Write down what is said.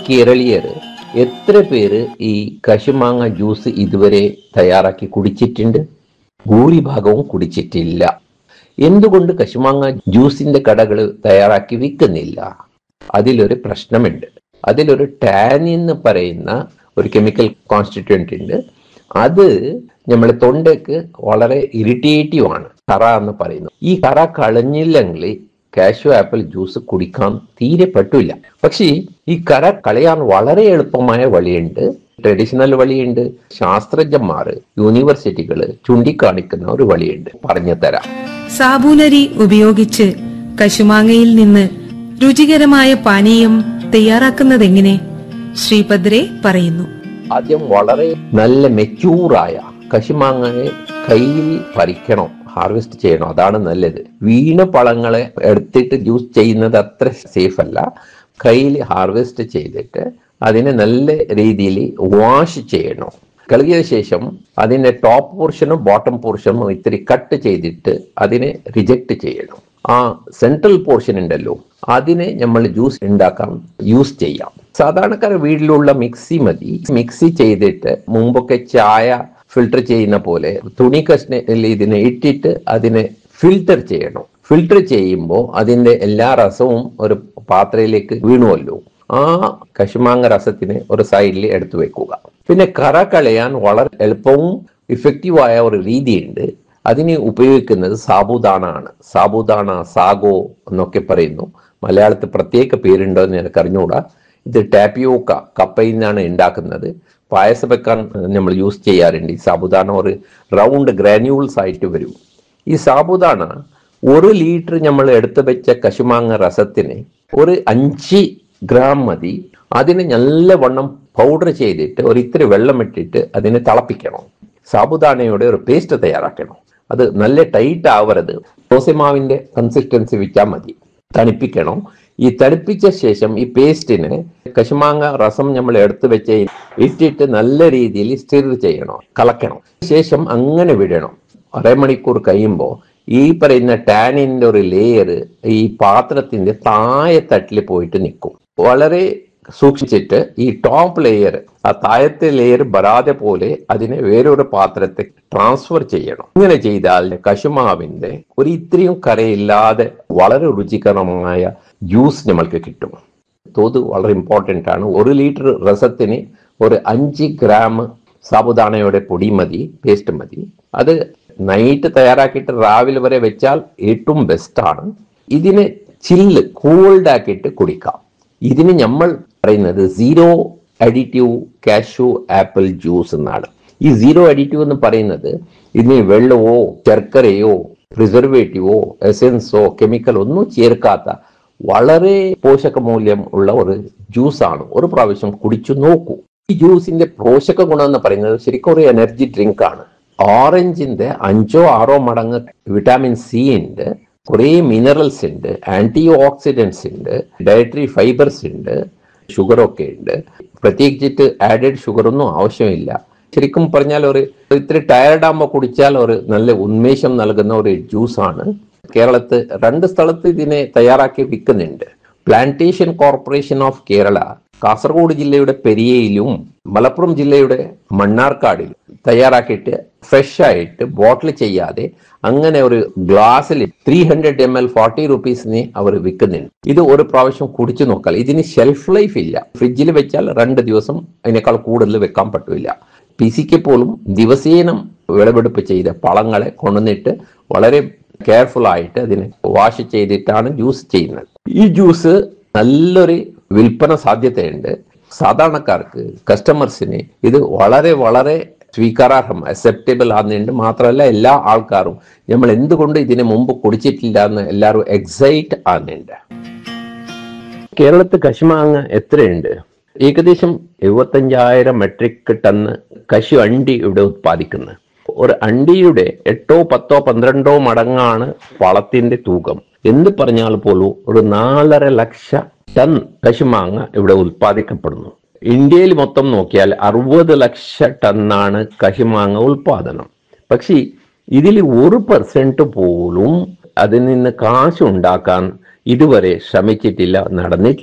കേരളീയർ എത്ര പേര് ഈ കശുമാങ്ങ ജ്യൂസ് ഇതുവരെ തയ്യാറാക്കി കുടിച്ചിട്ടുണ്ട് ഭൂരിഭാഗവും കുടിച്ചിട്ടില്ല എന്തുകൊണ്ട് കശുമാങ്ങ ജ്യൂസിന്റെ കടകൾ തയ്യാറാക്കി വിൽക്കുന്നില്ല അതിലൊരു പ്രശ്നമുണ്ട് അതിലൊരു ടാൻ എന്ന് പറയുന്ന ഒരു കെമിക്കൽ കോൺസ്റ്റിറ്റ്യൂന്റ് ഉണ്ട് അത് നമ്മളെ തൊണ്ടയ്ക്ക് വളരെ ഇറിറ്റേറ്റീവ് ആണ് കറ എന്ന് പറയുന്നത് ഈ കറ കളഞ്ഞില്ലെങ്കിൽ കാഷ്യൂ ആപ്പിൾ ജ്യൂസ് കുടിക്കാൻ തീരെ പറ്റില്ല പക്ഷേ ഈ കറ കളയാൻ വളരെ എളുപ്പമായ വഴിയുണ്ട് ട്രഡീഷണൽ വഴിയുണ്ട് ശാസ്ത്രജ്ഞന്മാർ യൂണിവേഴ്സിറ്റികൾ ചൂണ്ടിക്കാണിക്കുന്ന ഒരു വഴിയുണ്ട് പറഞ്ഞു തരാം സാബൂനരി ഉപയോഗിച്ച് കശുമാങ്ങയിൽ നിന്ന് രുചികരമായ പാനീയം തയ്യാറാക്കുന്നതെങ്ങനെ ശ്രീഭദ്രെ പറയുന്നു ആദ്യം വളരെ നല്ല മെച്ചൂറായ കശുമാങ്ങയെ കയ്യിൽ പറിക്കണം ഹാർവെസ്റ്റ് ചെയ്യണം അതാണ് നല്ലത് വീണ പഴങ്ങളെ എടുത്തിട്ട് ജ്യൂസ് ചെയ്യുന്നത് അത്ര സേഫ് അല്ല കയ്യിൽ ഹാർവെസ്റ്റ് ചെയ്തിട്ട് അതിനെ നല്ല രീതിയിൽ വാഷ് ചെയ്യണം കഴുകിയ ശേഷം അതിന്റെ ടോപ്പ് പോർഷനും ബോട്ടം പോർഷനും ഇത്തിരി കട്ട് ചെയ്തിട്ട് അതിനെ റിജക്ട് ചെയ്യണം ആ സെൻട്രൽ പോർഷൻ ഉണ്ടല്ലോ അതിനെ നമ്മൾ ജ്യൂസ് ഉണ്ടാക്കാൻ യൂസ് ചെയ്യാം സാധാരണക്കാർ വീട്ടിലുള്ള മിക്സി മതി മിക്സി ചെയ്തിട്ട് മുമ്പൊക്കെ ചായ ഫിൽട്ടർ ചെയ്യുന്ന പോലെ തുണി കഷ്ണയിൽ ഇതിനെ ഇട്ടിട്ട് അതിനെ ഫിൽട്ടർ ചെയ്യണം ഫിൽട്ടർ ചെയ്യുമ്പോൾ അതിന്റെ എല്ലാ രസവും ഒരു പാത്രയിലേക്ക് വീണുവല്ലോ ആ കശുമാങ്ങ രസത്തിനെ ഒരു സൈഡിൽ എടുത്തു വെക്കുക പിന്നെ കറ കളയാൻ വളരെ എളുപ്പവും ഇഫക്റ്റീവായ ഒരു രീതിയുണ്ട് അതിന് ഉപയോഗിക്കുന്നത് സാബുദാണ ആണ് സാബുദാണ സാഗോ എന്നൊക്കെ പറയുന്നു മലയാളത്തിൽ പ്രത്യേക പേരുണ്ടോ എന്ന് എനിക്ക് അറിഞ്ഞുകൂടാ ഇത് ടാപ്പിയോക്ക കപ്പയിൽ നിന്നാണ് ഉണ്ടാക്കുന്നത് പായസം വെക്കാൻ നമ്മൾ യൂസ് ചെയ്യാറുണ്ട് ഈ സാബുദാണ ഒരു റൗണ്ട് ഗ്രാന്യൂൾസ് ആയിട്ട് വരും ഈ സാബുദാണ ഒരു ലിറ്റർ നമ്മൾ എടുത്തു വെച്ച കശുമാങ്ങ രസത്തിന് ഒരു അഞ്ച് ഗ്രാം മതി അതിനെ നല്ലവണ്ണം പൗഡർ ചെയ്തിട്ട് ഒരു ഇത്തിരി വെള്ളം ഇട്ടിട്ട് അതിനെ തിളപ്പിക്കണം സാബുദാണയുടെ ഒരു പേസ്റ്റ് തയ്യാറാക്കണം അത് നല്ല ടൈറ്റ് ആവരുത് ദോശമാവിന്റെ കൺസിസ്റ്റൻസി വെച്ചാൽ മതി തണുപ്പിക്കണം ഈ തണുപ്പിച്ച ശേഷം ഈ പേസ്റ്റിന് കശുമാങ്ങ രസം നമ്മൾ എടുത്തു വെച്ച് ഇട്ടിട്ട് നല്ല രീതിയിൽ സ്റ്റിർ ചെയ്യണം കലക്കണം ശേഷം അങ്ങനെ വിടണം അരമണിക്കൂർ കഴിയുമ്പോൾ ഈ പറയുന്ന ടാനിന്റെ ഒരു ലെയർ ഈ പാത്രത്തിന്റെ താഴെ തട്ടിൽ പോയിട്ട് നിൽക്കും വളരെ സൂക്ഷിച്ചിട്ട് ഈ ടോപ്പ് ലെയർ ആ താഴത്തെ ലെയർ വരാതെ പോലെ അതിനെ വേറൊരു പാത്രത്തെ ട്രാൻസ്ഫർ ചെയ്യണം ഇങ്ങനെ ചെയ്താൽ കശുമാവിന്റെ ഒരു ഇത്രയും കരയില്ലാതെ വളരെ രുചികരമായ ജ്യൂസ് നമ്മൾക്ക് കിട്ടും തോത് വളരെ ഇമ്പോർട്ടൻ്റ് ആണ് ഒരു ലിറ്റർ രസത്തിന് ഒരു അഞ്ച് ഗ്രാം സാബുദാണയുടെ പൊടി മതി പേസ്റ്റ് മതി അത് നൈറ്റ് തയ്യാറാക്കിയിട്ട് രാവിലെ വരെ വെച്ചാൽ ഏറ്റവും ബെസ്റ്റാണ് ഇതിനെ ചില്ല് കൂൾഡ് ആക്കിയിട്ട് കുടിക്കാം ഇതിന് നമ്മൾ പറയുന്നത് zero additive cashew apple juice എന്നാണ് ഈ സീറോ അഡിറ്റീവ് എന്ന് പറയുന്നത് ഇതിന് വെള്ളമോ ശർക്കരയോ പ്രിസർവേറ്റീവോ എസെൻസോ കെമിക്കൽ ഒന്നും ചേർക്കാത്ത വളരെ പോഷക മൂല്യം ഉള്ള ഒരു ജ്യൂസാണ് ഒരു പ്രാവശ്യം കുടിച്ചു നോക്കൂ ഈ ജ്യൂസിന്റെ പോഷക ഗുണം എന്ന് പറയുന്നത് ശരിക്കും ഒരു എനർജി ഡ്രിങ്ക് ആണ് ഓറഞ്ചിന്റെ അഞ്ചോ ആറോ മടങ്ങ് വിറ്റാമിൻ സി ഉണ്ട് കുറേ മിനറൽസ് ഉണ്ട് ആന്റി ഓക്സിഡൻസ് ഉണ്ട് ഡയറ്ററി ഫൈബർസ് ഉണ്ട് ഷുഗറൊക്കെ ഉണ്ട് പ്രത്യേകിച്ചിട്ട് ആഡഡ് ഷുഗർ ഒന്നും ആവശ്യമില്ല ശരിക്കും പറഞ്ഞാൽ ഒരു ഇത്തിരി ടയർഡ് ആകുമ്പോൾ കുടിച്ചാൽ ഒരു നല്ല ഉന്മേഷം നൽകുന്ന ഒരു ജ്യൂസാണ് കേരളത്ത് രണ്ട് സ്ഥലത്ത് ഇതിനെ തയ്യാറാക്കി വിൽക്കുന്നുണ്ട് plantation corporation of Kerala Kasaragod ജില്ലയുടെ പെരിയയിലും മലപ്പുറം ജില്ലയുടെ മണ്ണാർക്കാടിലും തയ്യാറാക്കിയിട്ട് ഫ്രഷ് ആയിട്ട് ബോട്ടിൽ ചെയ്യാതെ അങ്ങനെ ഒരു ഗ്ലാസ്സിൽ three hundred M L forty റുപ്പീസിന് അവർ വിൽക്കുന്നുണ്ട് ഇത് ഒരു പ്രാവശ്യം കുടിച്ചു നോക്കാൽ ഇതിന് ഷെൽഫ് ലൈഫ് ഇല്ല ഫ്രിഡ്ജിൽ വെച്ചാൽ രണ്ട് ദിവസം അതിനേക്കാൾ കൂടുതൽ വെക്കാൻ പറ്റില്ല പി സിക്ക് പോലും ദിവസേന വിളവെടുപ്പ് ചെയ്ത പഴങ്ങളെ കൊണ്ടുവന്നിട്ട് വളരെ കെയർഫുൾ ആയിട്ട് അതിനെ വാഷ് ചെയ്തിട്ടാണ് ജ്യൂസ് ചെയ്യുന്നത് ഈ ജ്യൂസ് നല്ലൊരു വിൽപ്പന സാധ്യതയുണ്ട് സാധാരണക്കാർക്ക് കസ്റ്റമേഴ്സിന് ഇത് വളരെ വളരെ സ്വീകാരാർഹം അക്സെപ്റ്റബിൾ ആകുന്നുണ്ട് മാത്രമല്ല എല്ലാ ആൾക്കാരും നമ്മൾ എന്തുകൊണ്ട് ഇതിന് മുമ്പ് കുടിച്ചിട്ടില്ല എന്ന് എല്ലാവരും എക്സൈറ്റ് ആകുന്നുണ്ട് കേരളത്തിൽ കശുമാങ്ങ എത്രയുണ്ട് ഏകദേശം എഴുപത്തഞ്ചായിരം മെട്രിക് ടണ്ണ് കശു അണ്ടി ഇവിടെ ഉത്പാദിക്കുന്നത് ഒരു അണ്ടിയുടെ എട്ടോ പത്തോ പന്ത്രണ്ടോ മടങ്ങാണ് വളത്തിന്റെ തൂക്കം എന്ത് പറഞ്ഞാൽ പോലും ഒരു നാലര ലക്ഷ ടൺ കശുമാങ്ങ ഇവിടെ ഉത്പാദിക്കപ്പെടുന്നു ഇന്ത്യയിൽ മൊത്തം നോക്കിയാൽ അറുപത് ലക്ഷ ടണ്ണാണ് കശുമാങ്ങ ഉൽപാദനം പക്ഷേ ഇതിൽ ഒരു പെർസെന്റ് പോലും അതിൽ നിന്ന് കാശ് ഉണ്ടാക്കാൻ ഇതുവരെ ശ്രമിച്ചിട്ടില്ല നടന്നിട്ടില്ല